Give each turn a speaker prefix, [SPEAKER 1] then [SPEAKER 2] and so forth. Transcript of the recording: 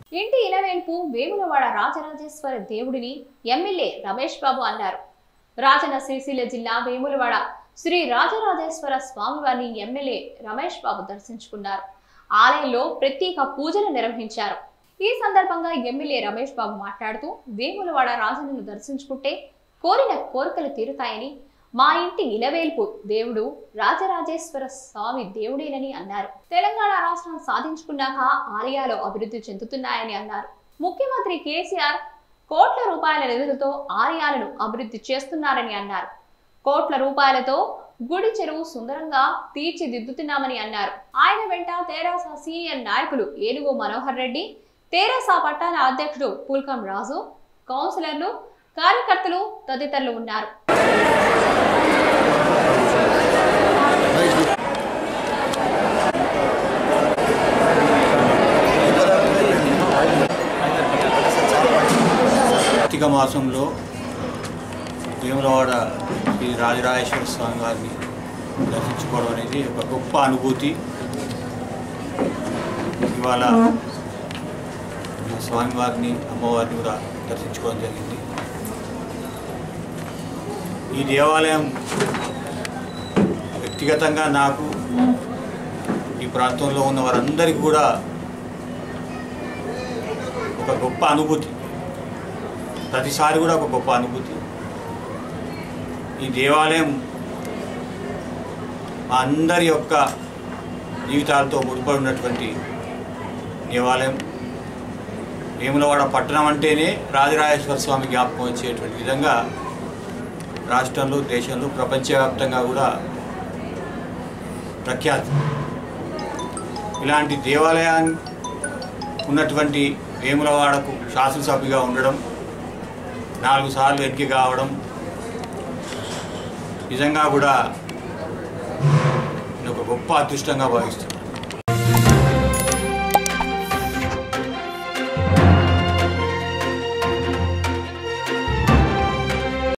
[SPEAKER 1] ఇంటి ఇలవేల్పు వేములవాడ రాజరాజేశ్వర దేవుడిని ఎమ్మెల్యే రమేష్ బాబు అన్నారు రాజన్న సిరిసిల్ల జిల్లా వేములవాడ శ్రీ రాజరాజేశ్వర స్వామివారిని ఎమ్మెల్యే రమేష్ బాబు దర్శించుకున్నారు ఆలయంలో ప్రత్యేక పూజలు నిర్వహించారు ఈ సందర్భంగా ఎమ్మెల్యే రమేష్ బాబు మాట్లాడుతూ వేములవాడ రాజన్నను దర్శించుకుంటే కోరిన కోరికలు తీరుతాయని మా ఇంటి ఇలవేల్పు దేవుడు రాజరాజేశ్వర స్వామి దేవుడేనని అన్నారు తెలంగాణ రాష్ట్రం సాధించుకున్నాక ఆలయాలు అభివృద్ధి చెందుతున్నాయని అన్నారు ముఖ్యమంత్రి కేసీఆర్ కోట్ల రూపాయల నిధులతో ఆలయాలను అభివృద్ధి చేస్తున్నారని అన్నారు కోట్ల రూపాయలతో గుడి చెరువు సుందరంగా తీర్చిదిద్దుతున్నామని అన్నారు ఆయన వెంట తెరాస సీనియర్ నాయకులు ఏనుగు మనోహర్ రెడ్డి తెరాస పట్టణ అధ్యక్షుడు పుల్కం రాజు కౌన్సిలర్లు కార్యకర్తలు తదితరులు ఉన్నారు
[SPEAKER 2] కార్తీక మాసంలో వేములవాడ శ్రీ రాజరాజేశ్వర స్వామి వారిని దర్శించుకోవడం అనేది ఒక గొప్ప అనుభూతి ఇవాళ స్వామివారిని అమ్మవారిని కూడా దర్శించుకోవడం జరిగింది ఈ దేవాలయం వ్యక్తిగతంగా నాకు ఈ ప్రాంతంలో ఉన్న వారందరికీ కూడా ఒక గొప్ప అనుభూతి ప్రతిసారి కూడా ఒక గొప్ప అనుభూతి ఈ దేవాలయం మా అందరి యొక్క జీవితాలతో ముడిపడి ఉన్నటువంటి దేవాలయం వేములవాడ పట్టణం అంటేనే రాజరాజేశ్వర స్వామి జ్ఞాపకం వచ్చేటువంటి విధంగా రాష్ట్రంలో దేశంలో ప్రపంచవ్యాప్తంగా కూడా ప్రఖ్యాతి ఇలాంటి దేవాలయాన్ని ఉన్నటువంటి వేములవాడకు శాసనసభ్యుగా ఉండడం నాలుగు సార్లు ఎన్నిక కావడం నిజంగా కూడా నేను ఒక గొప్ప అదృష్టంగా భావిస్తున్నాను